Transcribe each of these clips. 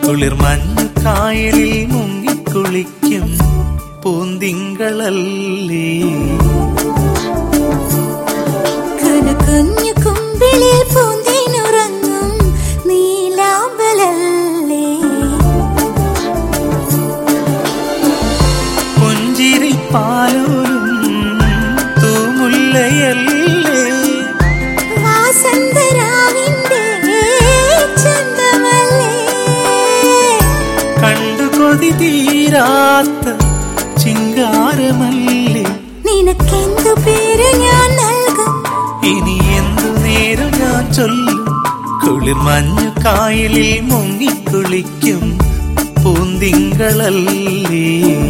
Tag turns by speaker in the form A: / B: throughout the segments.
A: കുളിർ മഞ്ഞു കായലിൽ മുങ്ങിക്കുളിക്കും പൂന്തിങ്കളല്ലേ
B: കുനു കുഞ്ഞു കുമ്പിളിൽ പൂന്തേനുറങ്ങും നീലാമ്പലല്ലേ
A: പുഞ്ചിരി പാലോരും തൂമുല്ലയല്ലേ
B: വാസന്തരാവിന്റെ ചന്തമല്ലേ
A: കണ്ടു കൊതി തീരാത്ത ചിങ്കാരമല്ലേ
B: നിനക്കെന്തു പേര് ഞാൻ നൽകും
A: ഇനി എന്തു നേരം ഞാൻ ചൊല്ലും കുളിർ മഞ്ഞു കായലിൽ മുങ്ങിക്കുളിക്കും പൂന്തിങ്കളല്ലേ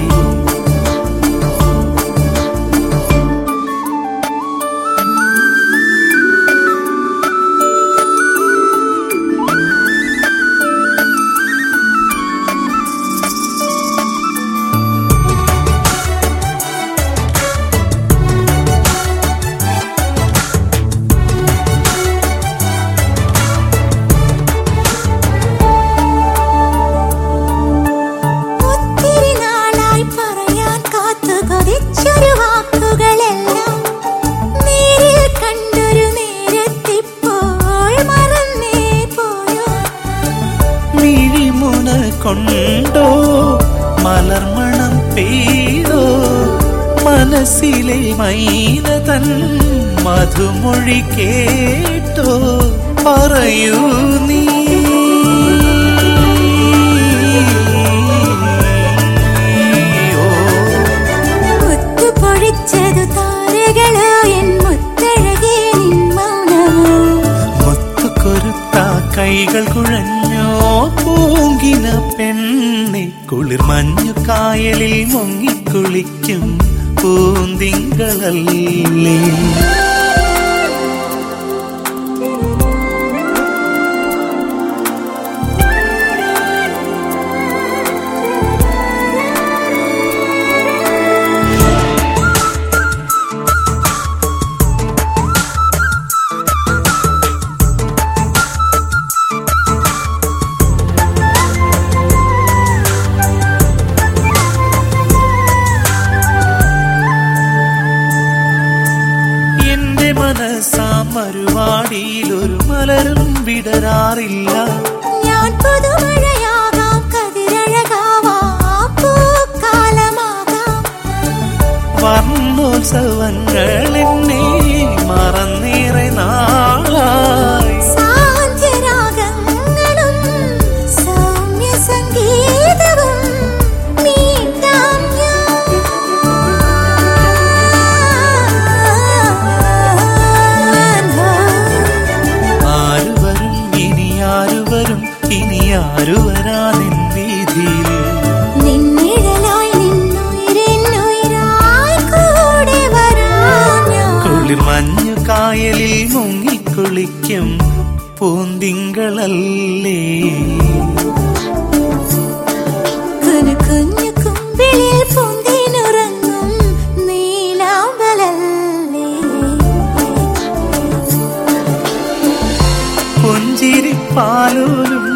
B: ഒത്തിരി നാളായി പറയാൻ കാത്തു കൊതിച്ചൊരു വാക്കുകളെല്ലാം നേരിൽ കണ്ടൊരു നേരത്തിപ്പോൾ മറന്നേ പോയോ
A: മിഴിമുന കൊണ്ടോ മലർമണം പെയ്തോ മനസ്സിലെ മൈന തൻ മധുമൊഴി കേട്ടോ പറയൂ നീ ഓ
B: മുത്തു പൊഴിച്ചതു താരകളോ എൻ മുത്തഴകേ നിൻ മൗനമോ
A: മുത്തുകൊരുത്ത കൈകൾ കുഴഞ്ഞോ പൂങ്കിന പെണ്ണെ കുളിർ മഞ്ഞു കായലിൽ മുങ്ങിക്കുളിക്കും പൂന്തിങ്കളല്ലേ എന്റെ മനസ്സാ മറുവാടിയിൽ ഒരു മലരും വിടരാറില്ല
B: ഞാൻ പുതുമഴയാകാം കതിരഴകാവാം പൂക്കാലമാകാം
A: വർണ്ണോത്സവങ്ങൾ എന്നെ മറന്നേറെ നാളായി
B: സാന്ധ്യരാഗങ്ങളും സൗമ്യ സംഗീതവും മീട്ടാം ഞാൻ
A: ആരു വരും ഇനി ആരു വരും ഇനി ആരു വരാനിൻ വീതിയിൽ
B: നിന്നിഴലായി നിന്നുയിരെന്നുയിരായി കൂടെ വരാം ഞാൻ
A: കുളിർ മഞ്ഞു കായലിൽ മുങ്ങിക്കുളിക്കും പൂന്തിങ്കളല്ലേ
B: കുനു കുഞ്ഞു കുമ്പിളിൽ പൂന്തേനുറങ്ങും നീലാമ്പലല്ലേ
A: പുഞ്ചിരി പാലോരും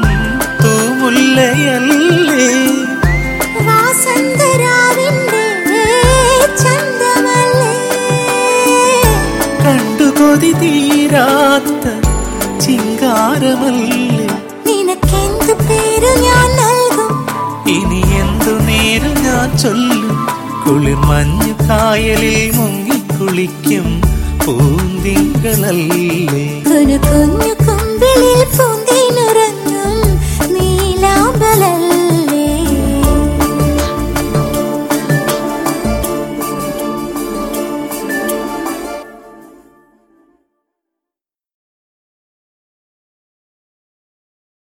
A: തൂമുല്ലയല്ലേ
B: വാസന്തരാവിന്റെ ചന്തമല്ലേ
A: കണ്ടു കൊതി തീരാത്ത ചിങ്കാരമല്ലേ
B: നിനക്കെന്തു പേര് ഞാൻ നൽകും
A: ഇനി എന്തു നേരം ഞാൻ ചൊല്ലും കുളിർ മഞ്ഞു കായലിൽ മുങ്ങിക്കുളിക്കും പൂന്തിങ്കളല്ലേ
B: കുനു കുഞ്ഞു കുമ്പിളിൽ പൂ